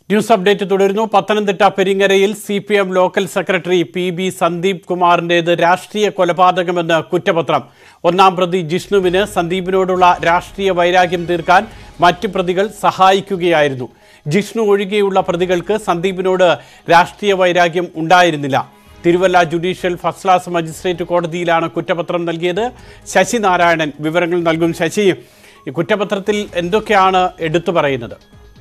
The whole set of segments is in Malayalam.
ന്യൂസ് അപ്ഡേറ്റ് തുടരുന്നു പത്തനംതിട്ട പെരിങ്ങരയിൽ C P M local secretary P B Sandeep കുമാറിന്റേത് രാഷ്ട്രീയ കൊലപാതകമെന്ന് കുറ്റപത്രം ഒന്നാം പ്രതി ജിഷ്ണുവിന് സന്ദീപിനോടുള്ള രാഷ്ട്രീയ വൈരാഗ്യം തീർക്കാൻ മറ്റ് പ്രതികൾ സഹായിക്കുകയായിരുന്നു ജിഷ്ണു ഒഴികെയുള്ള പ്രതികൾക്ക് സന്ദീപിനോട് രാഷ്ട്രീയ വൈരാഗ്യം ഉണ്ടായിരുന്നില്ല Thiruvalla judicial first class magistrate കോടതിയിലാണ് കുറ്റപത്രം നൽകിയത് ശശി നാരായണൻ വിവരങ്ങൾ നൽകും ശശി ഈ കുറ്റപത്രത്തിൽ എന്തൊക്കെയാണ് എടുത്തു പറയുന്നത്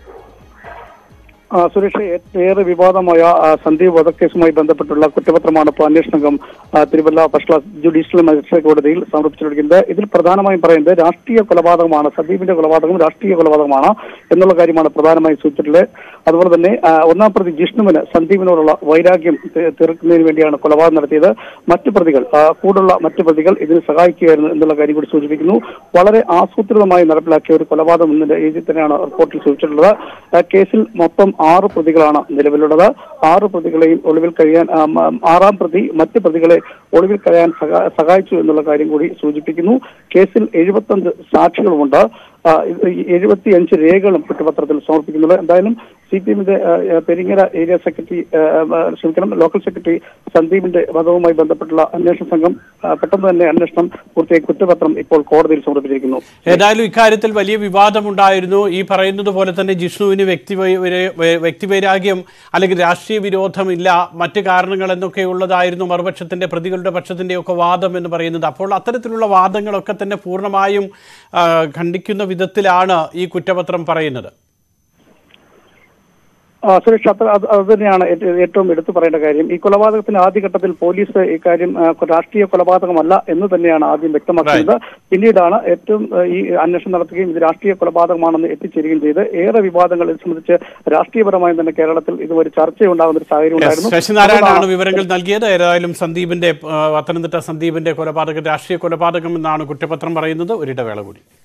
ആ, സുരേഷ് ഏ- ഏറെ വിവാദമായ ആ, സന്ദീപ് വധക്കേസുമായി ബന്ധപ്പെട്ടുള്ള കുറ്റപത്രമാണ് ഇപ്പോൾ അന്വേഷണ സംഘം ആ, Thiruvalla first class judicial magistrate കോടതിയിൽ സമർപ്പിച്ചിരിക്കുന്നത് ഇതിൽ പ്രധാനമായും പറയുന്നത് രാഷ്ട്രീയ കൊലപാതകമാണ് സന്ദീപിന്റെ കൊലപാതകം രാഷ്ട്രീയ കൊലപാതകമാണ് എന്നുള്ള കാര്യമാണ് പ്രധാനമായും സൂചിച്ചിട്ടുള്ളത് അതുപോലെ തന്നെ ആ, ഒന്നാം പ്രതി ജിഷ്ണുവിന് സന്ദീപിനോടുള്ള വൈരാഗ്യം തീ- തീർക്കുന്നതിന് വേണ്ടിയാണ് കൊലപാതകം നടത്തിയത് മറ്റു പ്രതികൾ ആ, കൂടുള്ള മറ്റു പ്രതികൾ ഇതിന് സഹായിക്കുകയായിരുന്നു എന്നുള്ള കാര്യം കൂടി സൂചിപ്പിക്കുന്നു വളരെ ആസൂത്രിതമായി നടപ്പിലാക്കിയ ഒരു കൊലപാതകം എന്ന രീതിയിൽ തന്നെയാണ് റിപ്പോർട്ടിൽ സൂചിച്ചിട്ടുള്ളത് ആ, കേസിൽ മൊത്തം ആറ് പ്രതികളാണ് നിലവിലുള്ളത് ആറ് പ്രതികളെയും ഒളിവിൽ കഴിയാൻ ആ, മ- ആറാം പ്രതി മറ്റ് പ്രതികളെ ഒളിവിൽ കഴിയാൻ സഹാ- സഹായിച്ചു എന്നുള്ള കാര്യം കൂടി സൂചിപ്പിക്കുന്നു കേസിൽ എഴുപത്തഞ്ച് സാക്ഷികളുമുണ്ട് ആ, ഇത് ഈ എഴുപത്തിയഞ്ച് രേഖകളും കുറ്റപത്രത്തിൽ സമർപ്പിക്കുന്നുണ്ട് എന്തായാലും സി പി എമ്മിന്റെ പെരിങ്ങര ഏരിയ സെക്രട്ടറി ആ, ആ, ക്ഷമിക്കണം ലോക്കൽ സെക്രട്ടറി സന്ദീപിന്റെ വധവുമായി ബന്ധപ്പെട്ടുള്ള അന്വേഷണ സംഘം ആ, പെട്ടെന്ന് തന്നെ അന്വേഷണം പൂർത്തിയായി കുറ്റപത്രം ഇപ്പോൾ കോടതിയിൽ സമർപ്പിച്ചിരിക്കുന്നു ഏതായാലും ഇക്കാര്യത്തിൽ വലിയ വിവാദമുണ്ടായിരുന്നു ഈ പറയുന്നത് പോലെ തന്നെ ജിഷ്ണുവിന് വ്യക്തി വ്യക്തിവൈരാഗ്യം അല്ലെങ്കിൽ രാഷ്ട്രീയ വിരോധമില്ല മറ്റ് കാരണങ്ങൾ എന്നൊക്കെ ഉള്ളതായിരുന്നു മറുപക്ഷത്തിന്റെ പ്രതികളുടെ പക്ഷത്തിന്റെ ഒക്കെ വാദം എന്ന് പറയുന്നത് അപ്പോൾ അത്തരത്തിലുള്ള വാദങ്ങളൊക്കെ തന്നെ പൂർണ്ണമായും ആ, ഖണ്ഡിക്കുന്ന വിധത്തിലാണ് ഈ കുറ്റപത്രം പറയുന്നത് ആ, സുരേഷ് അത്ര അത് അത് തന്നെയാണ് ഏറ്റ- ഏറ്റവും എടുത്തു പറയേണ്ട കാര്യം ഈ കൊലപാതകത്തിന്റെ ആദ്യഘട്ടത്തിൽ പോലീസ് ഇക്കാര്യം ആ, രാഷ്ട്രീയ കൊലപാതകമല്ല എന്ന് തന്നെയാണ് ആദ്യം വ്യക്തമാക്കുന്നത് പിന്നീടാണ് ഏറ്റവും ആ, ഈ അന്വേഷണം നടത്തുകയും ഇത് രാഷ്ട്രീയ കൊലപാതകമാണെന്ന് എത്തിച്ചേരുകയും ചെയ്ത് ഏറെ വിവാദങ്ങൾ ഇത് സംബന്ധിച്ച് രാഷ്ട്രീയപരമായി തന്നെ കേരളത്തിൽ ഇത് ഒരു ചർച്ചയുണ്ടാകുന്ന ഒരു സാഹചര്യം ഉണ്ടായിരുന്നു ശശിനാരായണനാണ് വിവരങ്ങൾ നൽകിയത് ഏതായാലും സന്ദീപിന്റെ ആ, പത്തനംതിട്ട സന്ദീപിന്റെ കൊലപാതകം രാഷ്ട്രീയ കൊലപാതകം എന്നാണ് കുറ്റപത്രം പറയുന്നത് ഒരിടവേള കൂടി